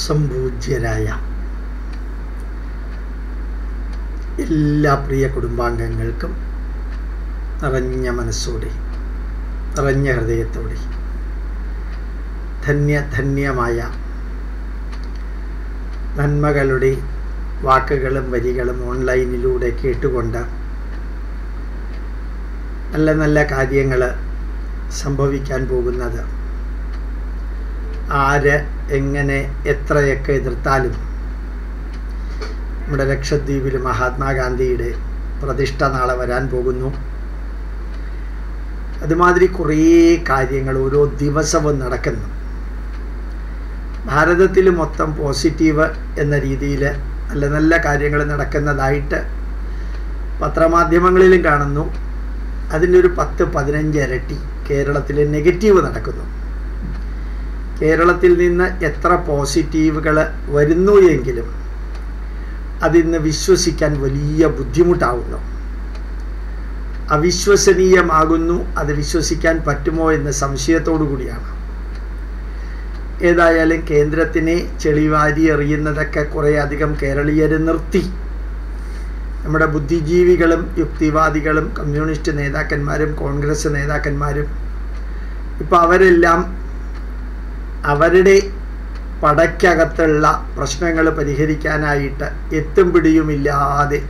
സംപൂജ്യരായ എല്ലാ പ്രിയ കുടുംബാംഗങ്ങൾക്കും നിറഞ്ഞ മനസ്സോടെ നിറഞ്ഞ ഹൃദയത്തോടെ ധന്യ ധന്യമായ നന്മകളുടെ വാക്കുകളും വരികളും ഓൺലൈനിലൂടെ കേട്ടുകൊണ്ട് നല്ല നല്ല കാര്യങ്ങൾ സംഭവിക്കാൻ പോകുന്നത് ആര് എങ്ങനെ എത്രയൊക്കെ എതിർത്താലും നമ്മുടെ ലക്ഷദ്വീപിൽ മഹാത്മാഗാന്ധിയുടെ പ്രതിഷ്ഠ നാളെ വരാൻ പോകുന്നു അതുമാതിരി കുറേ കാര്യങ്ങൾ ഓരോ ദിവസവും നടക്കുന്നു ഭാരതത്തിൽ മൊത്തം പോസിറ്റീവ് എന്ന രീതിയിൽ നല്ല നല്ല കാര്യങ്ങൾ നടക്കുന്നതായിട്ട് പത്രമാധ്യമങ്ങളിലും കാണുന്നു അതിൻ്റെ ഒരു പത്ത് പതിനഞ്ച് ഇരട്ടി കേരളത്തിൽ നെഗറ്റീവ് നടക്കുന്നു കേരളത്തിൽ നിന്ന് എത്ര പോസിറ്റീവുകൾ വരുന്നു എങ്കിലും അതിന്ന് വിശ്വസിക്കാൻ വലിയ ബുദ്ധിമുട്ടാവുന്നു അവിശ്വസനീയമാകുന്നു അത് വിശ്വസിക്കാൻ പറ്റുമോ എന്ന സംശയത്തോടു കൂടിയാണ് ഏതായാലും കേന്ദ്രത്തിനെ ചെളിവാരി എറിയുന്നതൊക്കെ കുറേ അധികം കേരളീയർ നിർത്തി നമ്മുടെ ബുദ്ധിജീവികളും യുക്തിവാദികളും കമ്മ്യൂണിസ്റ്റ് നേതാക്കന്മാരും കോൺഗ്രസ് നേതാക്കന്മാരും ഇപ്പം അവരെല്ലാം അവരുടെ പടയ്ക്കകത്തുള്ള പ്രശ്നങ്ങൾ പരിഹരിക്കാനായിട്ട് എത്തും പിടിയുമില്ലാതെ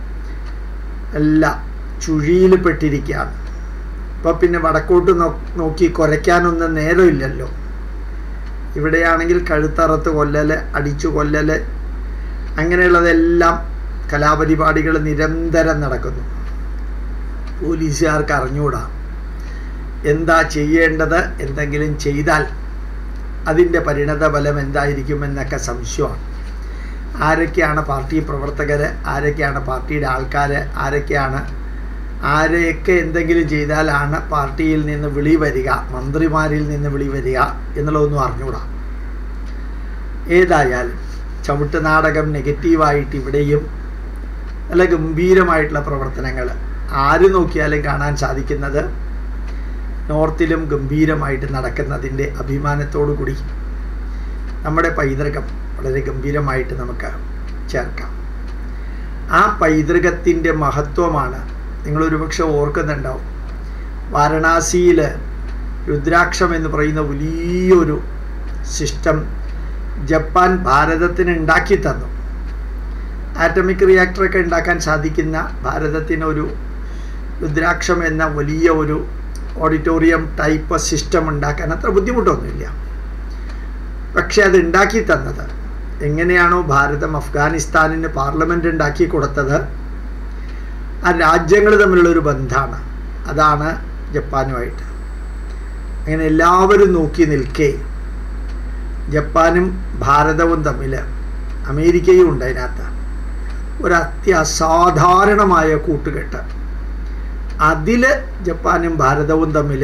എല്ലാം ചുഴിയിൽ പെട്ടിരിക്കുകയാണ് ഇപ്പം പിന്നെ വടക്കോട്ട് നോക്കി കുരയ്ക്കാനൊന്നും നേരമില്ലല്ലോ ഇവിടെയാണെങ്കിൽ കഴുത്തറത്ത് കൊല്ലൽ അടിച്ചു കൊല്ലൽ അങ്ങനെയുള്ളതെല്ലാം കലാപരിപാടികൾ നിരന്തരം നടക്കുന്നു പോലീസുകാർക്ക് അറിഞ്ഞുകൂടാ എന്താ ചെയ്യേണ്ടത് എന്തെങ്കിലും ചെയ്താൽ അതിൻ്റെ പരിണത ഫലം എന്തായിരിക്കുമെന്നൊക്കെ സംശയമാണ് ആരൊക്കെയാണ് പാർട്ടി പ്രവർത്തകർ ആരൊക്കെയാണ് പാർട്ടിയുടെ ആൾക്കാർ ആരൊക്കെയാണ് ആരെയൊക്കെ എന്തെങ്കിലും ചെയ്താലാണ് പാർട്ടിയിൽ നിന്ന് വിളി വരിക മന്ത്രിമാരിൽ നിന്ന് വിളി വരിക എന്നുള്ളതൊന്നും അറിഞ്ഞുകൂടാ ഏതായാലും ചവിട്ട് നാടകം നെഗറ്റീവായിട്ട് ഇവിടെയും നല്ല ഗംഭീരമായിട്ടുള്ള പ്രവർത്തനങ്ങൾ ആര് നോക്കിയാലും കാണാൻ സാധിക്കുന്നത് നോർത്തിലും ഗംഭീരമായിട്ട് നടക്കുന്നതിൻ്റെ അഭിമാനത്തോടു കൂടി നമ്മുടെ പൈതൃകം വളരെ ഗംഭീരമായിട്ട് നമുക്ക് ചേർക്കാം ആ പൈതൃകത്തിൻ്റെ മഹത്വമാണ് നിങ്ങളൊരുപക്ഷെ ഓർക്കുന്നുണ്ടാവും വാരണാസിയിൽ രുദ്രാക്ഷം എന്ന് പറയുന്ന വലിയൊരു സിസ്റ്റം ജപ്പാൻ ഭാരതത്തിന് ഉണ്ടാക്കി തന്നു ആറ്റമിക് റിയാക്ടറൊക്കെ ഉണ്ടാക്കാൻ സാധിക്കുന്ന ഭാരതത്തിന് ഒരു രുദ്രാക്ഷം എന്ന വലിയ ഒരു ഓഡിറ്റോറിയം ടൈപ്പ് സിസ്റ്റം ഉണ്ടാക്കാൻ അത്ര ബുദ്ധിമുട്ടൊന്നുമില്ല പക്ഷെ അത് ഉണ്ടാക്കി തന്നത് എങ്ങനെയാണോ ഭാരതം അഫ്ഗാനിസ്ഥാനിന് പാർലമെൻ്റ് ഉണ്ടാക്കി കൊടുത്തത് ആ രാജ്യങ്ങൾ തമ്മിലുള്ളൊരു ബന്ധമാണ് അതാണ് ജപ്പാനുമായിട്ട് അങ്ങനെ എല്ലാവരും നോക്കി നിൽക്കേ ജപ്പാനും ഭാരതവും തമ്മിൽ അമേരിക്കയും ഉണ്ട് അതിനകത്ത് ഒരു അത്യസാധാരണമായ കൂട്ടുകെട്ട് അതിൽ ജപ്പാനും ഭാരതവും തമ്മിൽ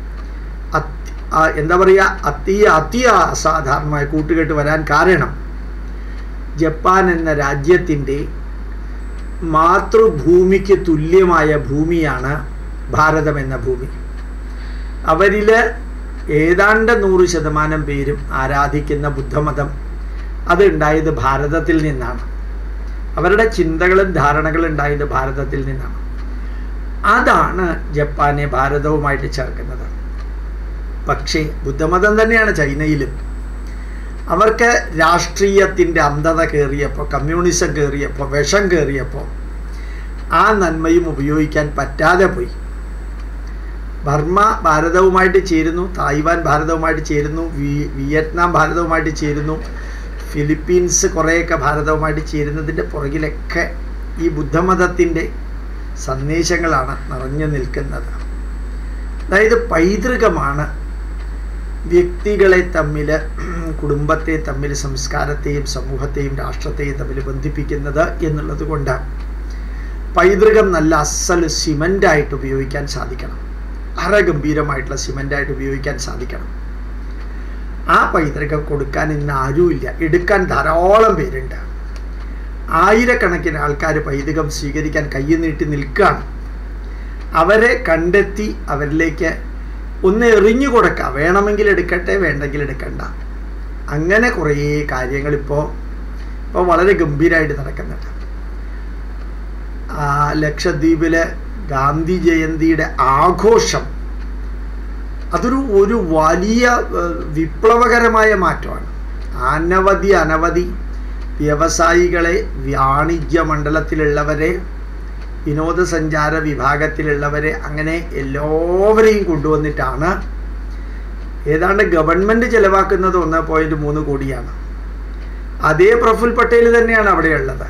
എന്താ പറയുക അതി അതി അസാധാരണമായ കൂട്ടുകെട്ട് വരാൻ കാരണം ജപ്പാൻ എന്ന രാജ്യത്തിൻ്റെ മാതൃഭൂമിക്ക് തുല്യമായ ഭൂമിയാണ് ഭാരതം എന്ന ഭൂമി അവരിൽ ഏതാണ്ട് നൂറ് ശതമാനം പേരും ആരാധിക്കുന്ന ബുദ്ധമതം അത് ഉണ്ടായത് ഭാരതത്തിൽ നിന്നാണ് അവരുടെ ചിന്തകളും ധാരണകളും ഉണ്ടായത് ഭാരതത്തിൽ നിന്നാണ് അതാണ് ജപ്പാനെ ഭാരതവുമായിട്ട് ചേർക്കുന്നത് പക്ഷേ ബുദ്ധമതം തന്നെയാണ് ചൈനയിലും അവർക്ക് രാഷ്ട്രീയത്തിൻ്റെ അന്ധത കയറിയപ്പോൾ കമ്മ്യൂണിസം കയറിയപ്പോൾ വിഷം കയറിയപ്പോൾ ആ നന്മയും ഉപയോഗിക്കാൻ പറ്റാതെ പോയി ബർമ്മ ഭാരതവുമായിട്ട് ചേരുന്നു തായ്വാൻ ഭാരതവുമായിട്ട് ചേരുന്നു വിയറ്റ്നാം ഭാരതവുമായിട്ട് ചേരുന്നു ഫിലിപ്പീൻസ് കുറേയൊക്കെ ഭാരതവുമായിട്ട് ചേരുന്നതിൻ്റെ പുറകിലൊക്കെ ഈ ബുദ്ധമതത്തിൻ്റെ സന്ദേശങ്ങളാണ് നിറഞ്ഞു നിൽക്കുന്നത് അതായത് പൈതൃകമാണ് വ്യക്തികളെ തമ്മിൽ കുടുംബത്തെ തമ്മിൽ സംസ്കാരത്തെയും സമൂഹത്തെയും രാഷ്ട്രത്തെയും തമ്മിൽ ബന്ധിപ്പിക്കുന്നത് എന്നുള്ളത് കൊണ്ട് പൈതൃകം നല്ല അസൽ സിമൻ്റായിട്ട് ഉപയോഗിക്കാൻ സാധിക്കണം അറ ഗംഭീരമായിട്ടുള്ള സിമൻ്റായിട്ട് ഉപയോഗിക്കാൻ സാധിക്കണം ആ പൈതൃകം കൊടുക്കാൻ ഇന്ന് ആരുമില്ല എടുക്കാൻ ധാരാളം പേരുണ്ട് ആയിരക്കണക്കിന് ആൾക്കാർ പൈതൃകം സ്വീകരിക്കാൻ കൈ നീട്ടി നിൽക്കുകയാണ് അവരെ കണ്ടെത്തി അവരിലേക്ക് ഒന്ന് എറിഞ്ഞു കൊടുക്കുക വേണമെങ്കിൽ എടുക്കട്ടെ വേണ്ടെങ്കിൽ എടുക്കണ്ട അങ്ങനെ കുറേ കാര്യങ്ങൾ ഇപ്പോൾ ഇപ്പോൾ വളരെ ഗംഭീരമായിട്ട് നടക്കുന്നുണ്ട് ആ, ലക്ഷദ്വീപിലെ ഗാന്ധി ജയന്തിയുടെ ആഘോഷം അതൊരു ഒരു വലിയ ഏഹ്, വിപ്ലവകരമായ മാറ്റമാണ് അനവധി അനവധി വ്യവസായികളെ വാണിജ്യ മണ്ഡലത്തിലുള്ളവരെ വിനോദസഞ്ചാര വിഭാഗത്തിലുള്ളവരെ അങ്ങനെ എല്ലാവരെയും കൊണ്ടുവന്നിട്ടാണ് ഏതാണ്ട് ഗവൺമെൻറ് ചെലവാക്കുന്നത് ഒന്ന് പോയിൻറ്റ് മൂന്ന് കോടിയാണ് അതേ പ്രഫുൽ പട്ടേൽ തന്നെയാണ് അവിടെയുള്ളത്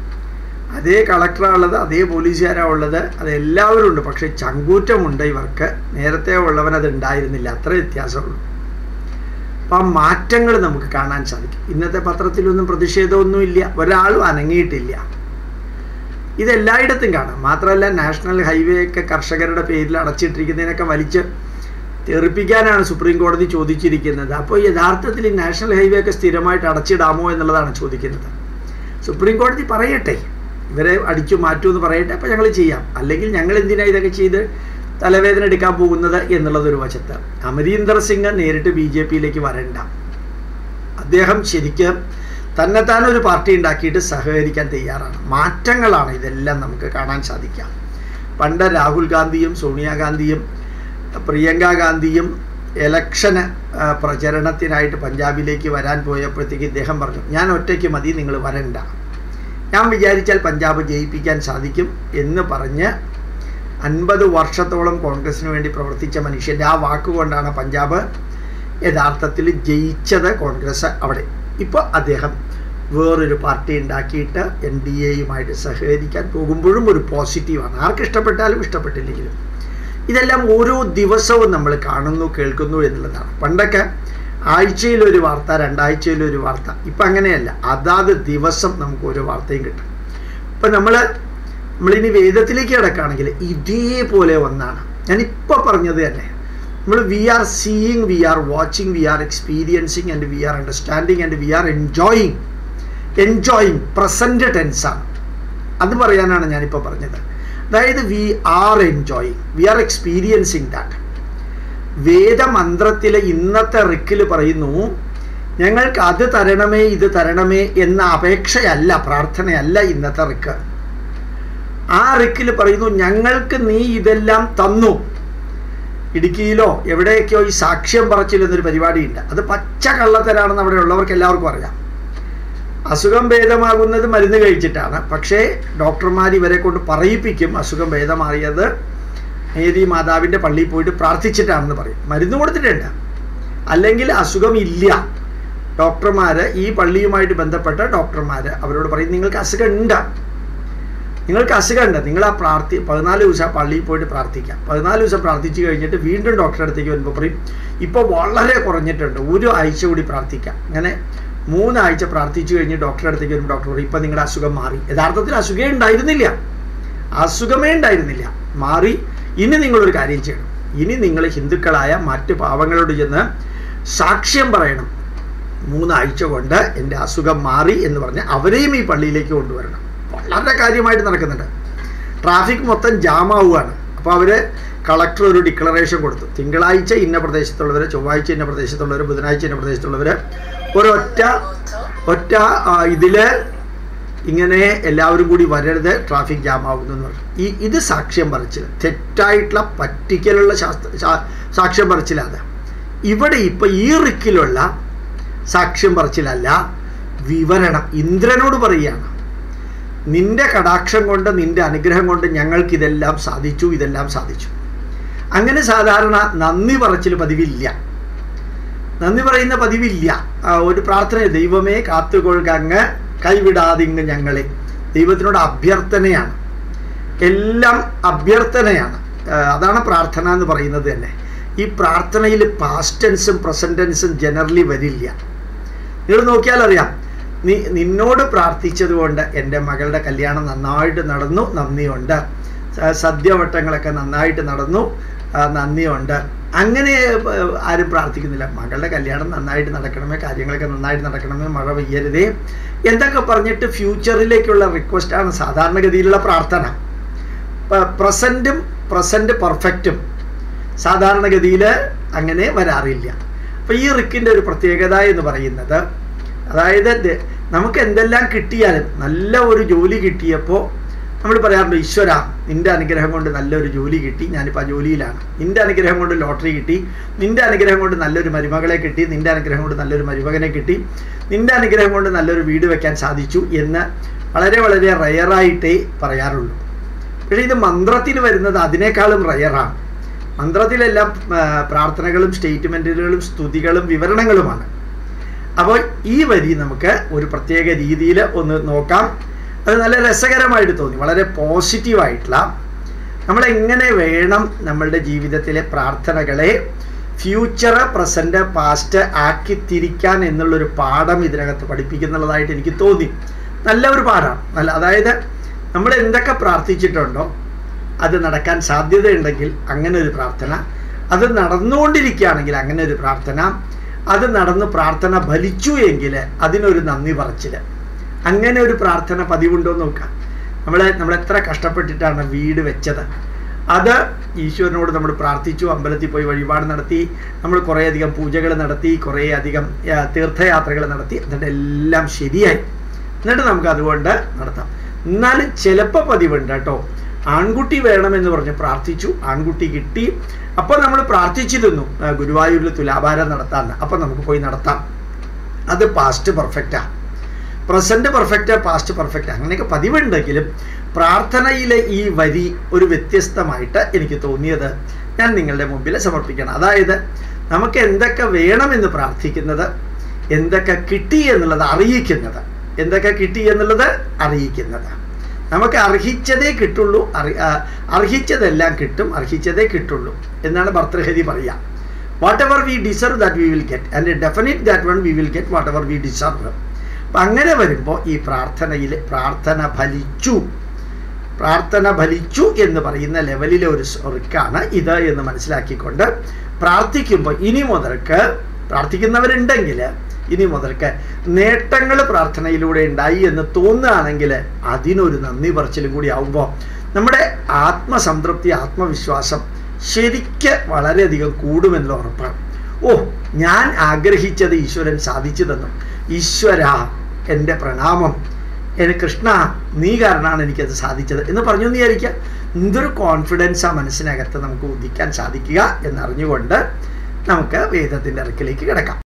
അതേ കളക്ടറാണ് ഉള്ളത് അതേ പോലീസുകാരാണ് ഉള്ളത് അത് എല്ലാവരും ഉണ്ട് പക്ഷേ ചങ്കൂറ്റമുണ്ട് ഇവർക്ക് നേരത്തെ ഉള്ളവൻ അത് ഉണ്ടായിരുന്നില്ല അത്ര വ്യത്യാസമുള്ളൂ അപ്പം ആ മാറ്റങ്ങൾ നമുക്ക് കാണാൻ സാധിക്കും ഇന്നത്തെ പത്രത്തിലൊന്നും പ്രതിഷേധമൊന്നും ഇല്ല ഒരാളും അനങ്ങിയിട്ടില്ല ഇതെല്ലായിടത്തും കാണാം മാത്രമല്ല നാഷണൽ ഹൈവേ ഒക്കെ കർഷകരുടെ പേരിൽ അടച്ചിട്ടിരിക്കുന്നതിനൊക്കെ വലിച്ച് തെറിപ്പിക്കാനാണ് സുപ്രീം കോടതി ചോദിച്ചിരിക്കുന്നത് അപ്പോൾ യഥാർത്ഥത്തിൽ ഈ നാഷണൽ ഹൈവേ ഒക്കെ സ്ഥിരമായിട്ട് അടച്ചിടാമോ എന്നുള്ളതാണ് ചോദിക്കുന്നത് സുപ്രീം കോടതി പറയട്ടെ ഇവരെ അടിച്ചു മാറ്റുമെന്ന് പറയട്ടെ അപ്പോൾ ഞങ്ങൾ ചെയ്യാം അല്ലെങ്കിൽ ഞങ്ങൾ എന്തിനാ ഇതൊക്കെ ചെയ്ത് തലവേദന എടുക്കാൻ പോകുന്നത് എന്നുള്ളതൊരു വശത്ത് അമരീന്ദർ സിംഗ് നേരിട്ട് ബി ജെ പിയിലേക്ക് വരണ്ട അദ്ദേഹം ശരിക്കും തന്നെത്താൻ ഒരു പാർട്ടി ഉണ്ടാക്കിയിട്ട് സഹകരിക്കാൻ തയ്യാറാണ് മാറ്റങ്ങളാണ് ഇതെല്ലാം നമുക്ക് കാണാൻ സാധിക്കാം പണ്ട് രാഹുൽ ഗാന്ധിയും സോണിയാഗാന്ധിയും പ്രിയങ്ക ഗാന്ധിയും എലക്ഷന് ആ, പ്രചരണത്തിനായിട്ട് പഞ്ചാബിലേക്ക് വരാൻ പോയപ്പോഴത്തേക്ക് ഇദ്ദേഹം പറഞ്ഞു ഞാൻ ഒറ്റയ്ക്ക് മതി നിങ്ങൾ വരണ്ട ഞാൻ വിചാരിച്ചാൽ പഞ്ചാബ് ജയിപ്പിക്കാൻ സാധിക്കും എന്ന് പറഞ്ഞ് അൻപത് വർഷത്തോളം കോൺഗ്രസിന് വേണ്ടി പ്രവർത്തിച്ച മനുഷ്യൻ്റെ ആ വാക്കുകൊണ്ടാണ് പഞ്ചാബ് യഥാർത്ഥത്തിൽ ജയിച്ചത് കോൺഗ്രസ് അവിടെ ഇപ്പോൾ അദ്ദേഹം വേറൊരു പാർട്ടി ഉണ്ടാക്കിയിട്ട് എൻ ഡി എയുമായിട്ട് സഹകരിക്കാൻ പോകുമ്പോഴും ഒരു പോസിറ്റീവാണ് ആർക്ക് ഇഷ്ടപ്പെട്ടാലും ഇഷ്ടപ്പെട്ടില്ലെങ്കിലും ഇതെല്ലാം ഓരോ ദിവസവും നമ്മൾ കാണുന്നു കേൾക്കുന്നു എന്നുള്ളതാണ് പണ്ടൊക്കെ ആഴ്ചയിലൊരു വാർത്ത രണ്ടാഴ്ചയിലൊരു വാർത്ത ഇപ്പം അങ്ങനെയല്ല അതാത് ദിവസം നമുക്ക് ഓരോ വാർത്തയും കിട്ടും ഇപ്പം നമ്മൾ നമ്മളിനി വേദത്തിലേക്ക് കിടക്കുകയാണെങ്കിൽ ഇതേപോലെ ഒന്നാണ് ഞാനിപ്പോൾ പറഞ്ഞത് തന്നെ നമ്മൾ we are seeing we are watching we are experiencing and we are understanding and we are enjoying enjoying present ടെൻസാണ് അത് പറയാനാണ് ഞാനിപ്പോൾ പറഞ്ഞത് അതായത് we are enjoying we are experiencing that വേദമന്ത്രത്തിലെ ഇന്നത്തെ റിക്കിൽ പറയുന്നു ഞങ്ങൾക്ക് അത് തരണമേ ഇത് തരണമേ എന്ന അപേക്ഷയല്ല പ്രാർത്ഥനയല്ല ഇന്നത്തെ റിക്ക് ആ റിക്കിൽ പറയുന്നു ഞങ്ങൾക്ക് നീ ഇതെല്ലാം തന്നു ഇടുക്കിയിലോ എവിടെയൊക്കെയോ ഈ സാക്ഷ്യം പറച്ചിൽ എന്നൊരു പരിപാടിയുണ്ട് അത് പച്ച കള്ളത്തരാണെന്ന് അവിടെ ഉള്ളവർക്ക് എല്ലാവർക്കും അറിയാം അസുഖം ഭേദമാകുന്നത് മരുന്ന് കഴിച്ചിട്ടാണ് പക്ഷേ ഡോക്ടർമാർ ഇവരെ കൊണ്ട് പറയിപ്പിക്കും അസുഖം ഭേദമാറിയത് മേരി മാതാവിൻ്റെ പള്ളിയിൽ പോയിട്ട് പ്രാർത്ഥിച്ചിട്ടാണെന്ന് പറയും മരുന്ന് കൊടുത്തിട്ടുണ്ട് അല്ലെങ്കിൽ അസുഖം ഇല്ല ഡോക്ടർമാർ ഈ പള്ളിയുമായിട്ട് ബന്ധപ്പെട്ട ഡോക്ടർമാർ അവരോട് പറയും നിങ്ങൾക്ക് അസുഖം ഉണ്ട് നിങ്ങൾക്ക് അസുഖമുണ്ട് നിങ്ങൾ ആ പ്രാർത്ഥി പതിനാല് ദിവസം ആ പള്ളിയിൽ പോയിട്ട് പ്രാർത്ഥിക്കാം പതിനാല് ദിവസം പ്രാർത്ഥിച്ചു കഴിഞ്ഞിട്ട് വീണ്ടും ഡോക്ടറെ അടുത്തേക്ക് വരുമ്പോൾ പറയും ഇപ്പോൾ വളരെ കുറഞ്ഞിട്ടുണ്ട് ഒരു ആഴ്ച കൂടി പ്രാർത്ഥിക്കാം അങ്ങനെ മൂന്നാഴ്ച പ്രാർത്ഥിച്ചു കഴിഞ്ഞ് ഡോക്ടറെ അടുത്തേക്ക് വരുമ്പോൾ ഡോക്ടർ പറയും ഇപ്പം നിങ്ങളുടെ അസുഖം മാറി യഥാർത്ഥത്തിൽ അസുഖമേ ഉണ്ടായിരുന്നില്ല അസുഖമേ ഉണ്ടായിരുന്നില്ല മാറി ഇനി നിങ്ങളൊരു കാര്യം ചെയ്യണം ഇനി നിങ്ങൾ ഹിന്ദുക്കളായ മറ്റ് പാവങ്ങളോട് ചെന്ന് സാക്ഷ്യം പറയണം മൂന്നാഴ്ച കൊണ്ട് എൻ്റെ അസുഖം മാറി എന്ന് പറഞ്ഞ് അവരെയും ഈ പള്ളിയിലേക്ക് കൊണ്ടുവരണം വളരെ കാര്യമായിട്ട് നടക്കുന്നുണ്ട് ട്രാഫിക് മൊത്തം ജാമാവുകയാണ് അപ്പോൾ അവർ കളക്ടർ ഒരു ഡിക്ലറേഷൻ കൊടുത്തു തിങ്കളാഴ്ച ഇന്ന പ്രദേശത്തുള്ളവർ ചൊവ്വാഴ്ച ഇന്ന പ്രദേശത്തുള്ളവർ ബുധനാഴ്ച ഇന്ന പ്രദേശത്തുള്ളവർ ഒരൊറ്റ ഒറ്റ ഇതിൽ ഇങ്ങനെ എല്ലാവരും കൂടി വരരുത് ട്രാഫിക് ജാം ആവുന്നു എന്ന് പറഞ്ഞു ഈ ഇത് സാക്ഷ്യം പറിച്ചിൽ തെറ്റായിട്ടുള്ള പറ്റിക്കലുള്ള ശാസ്ത്ര ശാ- സാക്ഷ്യം പറിച്ചിലാണ് ഇവിടെ ഇപ്പം ഈ റിക്കിലുള്ള സാക്ഷ്യം പറിച്ചിലല്ല വിവരണം ഇന്ദ്രനോട് പറയുകയാണ് നിന്റെ കടാക്ഷം കൊണ്ട് നിന്റെ അനുഗ്രഹം കൊണ്ട് ഞങ്ങൾക്ക് ഇതെല്ലാം സാധിച്ചു ഇതെല്ലാം സാധിച്ചു അങ്ങനെ സാധാരണ നന്ദി പറച്ചിൽ പതിവില്ല നന്ദി പറയുന്ന പതിവില്ല ആ, ഒരു പ്രാർത്ഥന ദൈവമേ കാത്തുകൊള്ളുക അങ്ങ് കൈവിടാതിങ്ങ് ഞങ്ങളെ ദൈവത്തിനോട് അഭ്യർത്ഥനയാണ് എല്ലാം അഭ്യർത്ഥനയാണ് ആ, അതാണ് പ്രാർത്ഥന എന്ന് പറയുന്നത് തന്നെ ഈ പ്രാർത്ഥനയിൽ പാസ്റ്റ് ടെൻസും പ്രസന്റ് ടെൻസും ജനറലി വരില്ല നിങ്ങൾ നോക്കിയാൽ അറിയാം നീ നിന്നോട് പ്രാർത്ഥിച്ചത് കൊണ്ട് എൻ്റെ മകളുടെ കല്യാണം നന്നായിട്ട് നടന്നു നന്ദിയുണ്ട് സ- സദ്യവട്ടങ്ങളൊക്കെ നന്നായിട്ട് നടന്നു ആ, നന്ദിയുണ്ട് അങ്ങനെ ആ, ആരും പ്രാർത്ഥിക്കുന്നില്ല മകളുടെ കല്യാണം നന്നായിട്ട് നടക്കണമേ കാര്യങ്ങളൊക്കെ നന്നായിട്ട് നടക്കണമേ മഴ പെയ്യരുതേ എന്തൊക്കെ പറഞ്ഞിട്ട് ഫ്യൂച്ചറിലേക്കുള്ള റിക്വസ്റ്റാണ് സാധാരണഗതിയിലുള്ള പ്രാർത്ഥന പ്രസൻറ്റും പ്രസൻറ്റ് പെർഫെക്റ്റും സാധാരണഗതിയിൽ അങ്ങനെ വരാറില്ല അപ്പോൾ ഈ റിക്കിൻ്റെ ഒരു പ്രത്യേകത എന്ന് പറയുന്നത് അതായത് ദ- നമുക്ക് എന്തെല്ലാം കിട്ടിയാലും നല്ല ഒരു ജോലി കിട്ടിയപ്പോൾ നമ്മൾ പറയാറുണ്ട് ഈശ്വര നിന്റെ അനുഗ്രഹം കൊണ്ട് നല്ലൊരു ജോലി കിട്ടി ഞാനിപ്പോൾ ആ ജോലിയിലാണ് നിന്റെ അനുഗ്രഹം കൊണ്ട് ലോട്ടറി കിട്ടി നിന്റെ അനുഗ്രഹം കൊണ്ട് നല്ലൊരു മരുമകളെ കിട്ടി നിന്റെ അനുഗ്രഹം കൊണ്ട് നല്ലൊരു മരുമകനെ കിട്ടി നിന്റെ അനുഗ്രഹം കൊണ്ട് നല്ലൊരു വീട് വെക്കാൻ സാധിച്ചു എന്ന് വളരെ വളരെ റയറായിട്ടേ പറയാറുള്ളൂ പക്ഷേ ഇത് മന്ത്രത്തിൽ വരുന്നത് അതിനേക്കാളും റയറാണ് മന്ത്രത്തിലെല്ലാം ആ, പ്രാർത്ഥനകളും സ്റ്റേറ്റ്മെൻറ്റുകളും സ്തുതികളും വിവരണങ്ങളുമാണ് അപ്പോൾ ഈ വരി നമുക്ക് ഒരു പ്രത്യേക രീതിയിൽ ഒന്ന് നോക്കാം അത് നല്ല രസകരമായിട്ട് തോന്നി വളരെ പോസിറ്റീവായിട്ടുള്ള നമ്മൾ എങ്ങനെ വേണം നമ്മളുടെ ജീവിതത്തിലെ പ്രാർത്ഥനകളെ ഫ്യൂച്ചർ പ്രസൻറ്റ് പാസ്റ്റ് ആക്കി തിരിക്കാൻ എന്നുള്ളൊരു പാഠം ഇതിനകത്ത് പഠിപ്പിക്കുന്നുള്ളതായിട്ട് എനിക്ക് തോന്നി നല്ല ഒരു പാഠമാണ് നല്ല അതായത് നമ്മൾ എന്തൊക്കെ പ്രാർത്ഥിച്ചിട്ടുണ്ടോ അത് നടക്കാൻ സാധ്യതയുണ്ടെങ്കിൽ അങ്ങനെ ഒരു പ്രാർത്ഥന അത് നടന്നുകൊണ്ടിരിക്കുകയാണെങ്കിൽ അങ്ങനെ ഒരു പ്രാർത്ഥന അത് നടന്ന് പ്രാർത്ഥന ഫലിച്ചു എങ്കിൽ അതിനൊരു നന്ദി പറച്ചിൽ അങ്ങനെ ഒരു പ്രാർത്ഥന പതിവുണ്ടോ എന്ന് നോക്കാം നമ്മൾ നമ്മൾ എത്ര കഷ്ടപ്പെട്ടിട്ടാണ് വീട് വെച്ചത് അത് ഈശ്വരനോട് നമ്മൾ പ്രാർത്ഥിച്ചു അമ്പലത്തിൽ പോയി വഴിപാട് നടത്തി നമ്മൾ കുറേയധികം പൂജകൾ നടത്തി കുറേയധികം ആ, തീർത്ഥയാത്രകൾ നടത്തി എന്നിട്ട് എല്ലാം ശരിയായി എന്നിട്ട് നമുക്ക് അതുകൊണ്ട് നടത്താം എന്നാലും ചിലപ്പോൾ പതിവുണ്ട് കേട്ടോ ആൺകുട്ടി വേണമെന്ന് പറഞ്ഞ് പ്രാർത്ഥിച്ചു ആൺകുട്ടി കിട്ടി അപ്പോൾ നമ്മൾ പ്രാർത്ഥിച്ചിരുന്നു ആ, ഗുരുവായൂരിൽ തുലാഭാരം നടത്താമെന്ന് അപ്പോൾ നമുക്ക് പോയി നടത്താം അത് പാസ്റ്റ് പെർഫെക്റ്റാണ് പ്രസന്റ് പെർഫെക്റ്റ് പാസ്റ്റ് പെർഫെക്റ്റ് അങ്ങനെയൊക്കെ പതിവുണ്ടെങ്കിലും പ്രാർത്ഥനയിലെ ഈ വരി ഒരു വ്യത്യസ്തമായിട്ട് എനിക്ക് തോന്നിയത് ഞാൻ നിങ്ങളുടെ മുമ്പിൽ സമർപ്പിക്കണം അതായത് നമുക്ക് എന്തൊക്കെ വേണമെന്ന് പ്രാർത്ഥിക്കുന്നത് എന്തൊക്കെ കിട്ടി എന്നുള്ളത് അറിയിക്കുന്നത് എന്തൊക്കെ കിട്ടി എന്നുള്ളത് അറിയിക്കുന്നത് നമുക്ക് അർഹിച്ചതേ കിട്ടുള്ളൂ അറി ആ, അർഹിച്ചതെല്ലാം കിട്ടും അർഹിച്ചതേ കിട്ടുള്ളൂ എന്നാണ് ഭർത്തൃഹരി പറയുക whatever we deserve that we will get and definite that one we will get whatever we deserve അപ്പം അങ്ങനെ വരുമ്പോൾ ഈ പ്രാർത്ഥനയിൽ പ്രാർത്ഥന ഫലിച്ചു പ്രാർത്ഥന ഫലിച്ചു എന്ന് പറയുന്ന ലെവലിലെ ഒരു റിക്കാണ് ഇത് എന്ന് മനസ്സിലാക്കിക്കൊണ്ട് പ്രാർത്ഥിക്കുമ്പോൾ ഇനി മുതൽക്ക് പ്രാർത്ഥിക്കുന്നവരുണ്ടെങ്കിൽ ഇനി മുതൽക്ക് നേട്ടങ്ങൾ പ്രാർത്ഥനയിലൂടെ ഉണ്ടായി എന്ന് തോന്നുകയാണെങ്കിൽ അതിനൊരു നന്ദി പറച്ചിലും കൂടി ആവുമ്പോൾ നമ്മുടെ ആത്മസംതൃപ്തി ആത്മവിശ്വാസം ശരിക്ക് വളരെയധികം കൂടുമെന്നുള്ള ഉറപ്പാണ് ഓ ഞാൻ ആഗ്രഹിച്ചത് ഈശ്വരൻ സാധിച്ചു തന്നു ഈശ്വര എൻ്റെ പ്രണാമം എന്നെ കൃഷ്ണ നീ കാരണമാണ് എനിക്കത് സാധിച്ചത് എന്ന് പറഞ്ഞു എന്ന് വിചാരിക്കുക എന്തൊരു കോൺഫിഡൻസ് ആ മനസ്സിനകത്ത് നമുക്ക് ഉദിക്കാൻ സാധിക്കുക എന്നറിഞ്ഞുകൊണ്ട് നമുക്ക് വേദത്തിൻ്റെ ഇറക്കിലേക്ക് കിടക്കാം